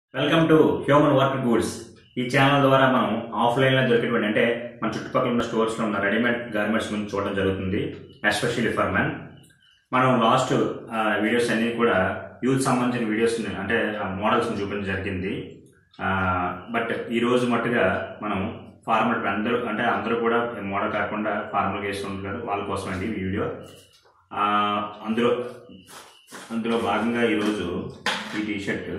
welcome to human work goods ఈ channel ద్వారా మనం ఆఫ్లైన్లో దొరికేటువంటి అంటే మన చుట్టుపక్కల ఉన్న స్టోర్స్లో ఉన్న రెడీమేడ్ గార్మెంట్స్ గురించి చూడడం జరుగుతుంది ఎస్పెషల్లీ ఫర్ మెన్ మనం లాస్ట్ వీడియోస్ అన్నీ కూడా యూత్ సంబంధించిన వీడియోస్ అంటే మోడల్స్ని చూపించడం జరిగింది బట్ ఈ రోజు మట్టుగా మనం ఫార్మల్ అందరూ అంటే అందరూ కూడా మోడల్ కాకుండా ఫార్మల్గా వేసుకుంటారు వాళ్ళ కోసం అండి ఈ వీడియో ఆ, అందులో అందులో భాగంగా ఈరోజు ఈ t-shirt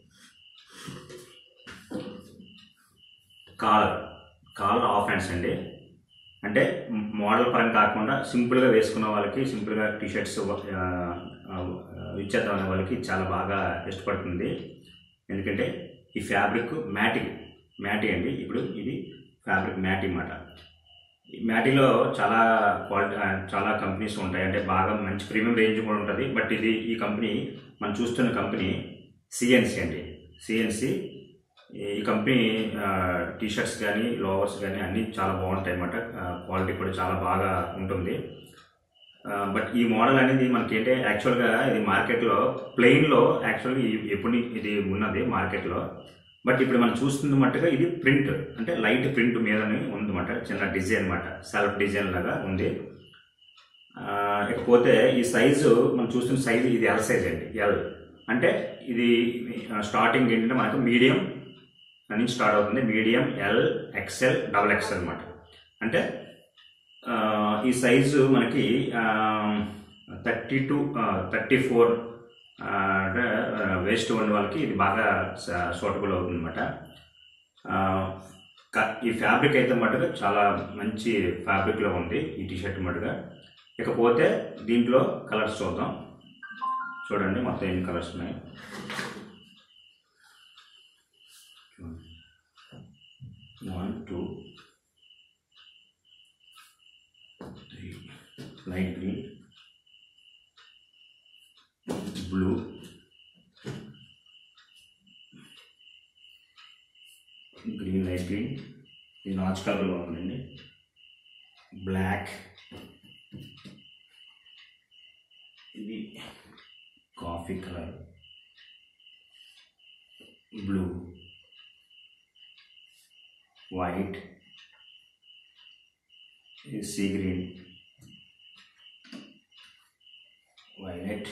collar collar half hands అండి అంటే మోడల్ పరంగా కాకుండా సింపుల్గా వేసుకున్న వాళ్ళకి సింపుల్గా టీషర్ట్స్ ఇచ్చేద్దాం అనే వాళ్ళకి చాలా బాగా ఇష్టపడుతుంది ఎందుకంటే ఈ ఫ్యాబ్రిక్ మ్యాటి మ్యాటి అండి ఇప్పుడు ఇది ఫ్యాబ్రిక్ మ్యాటి అన్నమాట ఈ మ్యాటిలో చాలా క్వాలిటీ చాలా కంపెనీస్ ఉంటాయి అంటే బాగా మంచి ప్రీమియం రేంజ్ కూడా ఉంటుంది బట్ ఇది ఈ కంపెనీ మనం చూస్తున్న కంపెనీ సిఎన్సి అండి సిఎన్సి ఈ కంపెనీ టీషర్ట్స్ కానీ లోవర్స్ కానీ అన్నీ చాలా బాగుంటాయి అన్నమాట క్వాలిటీ కూడా చాలా బాగా ఉంటుంది బట్ ఈ మోడల్ అనేది మనకి ఏంటంటే యాక్చువల్గా ఇది మార్కెట్లో ప్లెయిన్లో యాక్చువల్గా ఎప్పుడు ఇది ఉన్నది మార్కెట్లో బట్ ఇప్పుడు మనం చూస్తుంది మట్టుగా ఇది ప్రింట్ అంటే లైట్ ప్రింట్ మీదనే ఉందన్నమాట చిన్న డిజైన్ అన్నమాట సెల్ఫ్ డిజైన్ లాగా ఉంది ఆ, ఇకపోతే ఈ సైజు మనం చూస్తున్న సైజు ఇది ఎల్ సైజ్ అండి ఎల్ అంటే ఇది స్టార్టింగ్ ఏంటంటే మనకు మీడియం నుంచి స్టార్ట్ అవుతుంది medium L XL double XL అనమాట అంటే ఆ, ఈ సైజు మనకి థర్టీ టు థర్టీ ఫోర్ అంటే వేస్ట్ ఉన్న వాళ్ళకి ఇది బాగా సూటబుల్ అవుతుంది అనమాట ఈ ఫ్యాబ్రిక్ అయితే మటుగా చాలా మంచి ఫ్యాబ్రిక్లో ఉంది ఈ టీషర్ట్ మటుగా ఇకపోతే దీంట్లో కలర్స్ చూద్దాం చూడండి మొత్తం ఎన్ని కలర్స్ ఉన్నాయి one two three light green blue green light green ఇది నాచ్ కలర్లో ఉందండి బ్లాక్ ఇది కాఫీ కలర్ బ్లూ వైట్ ఇది sea green violet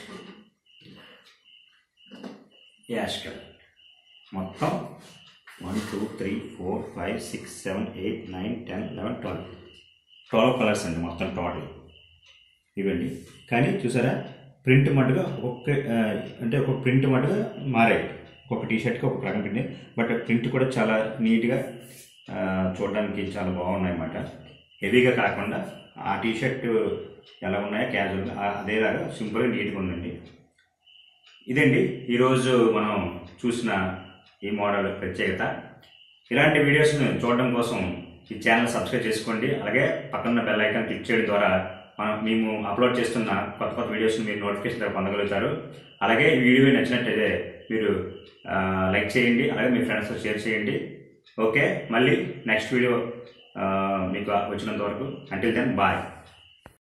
ash colour మొత్తం one two three four five six seven eight nine ten eleven twelve twelve colours అండి మొత్తం total ఇవండి కానీ చూసారా ప్రింట్ మటుగా ఒక్క ఆ, అంటే ఒక ప్రింట్ మటుగా మారాయి ఒక్కొక్క టీ షర్ట్కి ఒక రకం ప్రింట్ బట్ ప్రింట్ కూడా చాలా నీట్గా ఆ, చూడడానికి చాలా బాగున్నాయి అన్నమాట హెవీగా కాకుండా ఆ టీ షర్ట్ ఎలా ఉన్నాయో క్యాజువల్గా ఆ- అదేలాగా సింపుల్గా నీట్గా ఉందండి ఇదండి ఈరోజు మనం చూసిన ఈ మోడల్ ప్రత్యేకత ఇలాంటి వీడియోస్ని చూడడం కోసం ఈ ఛానల్ సబ్స్క్రైబ్ చేసుకోండి అలాగే పక్కన బెల్ ఐకాన్ క్లిక్ చేయడం ద్వారా మనం మేము అప్లోడ్ చేస్తున్న కొత్త కొత్త వీడియోస్ని మీరు నోటిఫికేషన్ ద్వారా పొందగలుగుతారు అలాగే ఈ వీడియో నచ్చినట్లయితే మీరు ఆ, లైక్ చేయండి అలాగే మీ ఫ్రెండ్స్తో షేర్ చేయండి ఓకే మళ్ళీ నెక్స్ట్ వీడియో ఆ, మీకు వచ్చినంత వరకు అంటిల్ దెన్ బాయ్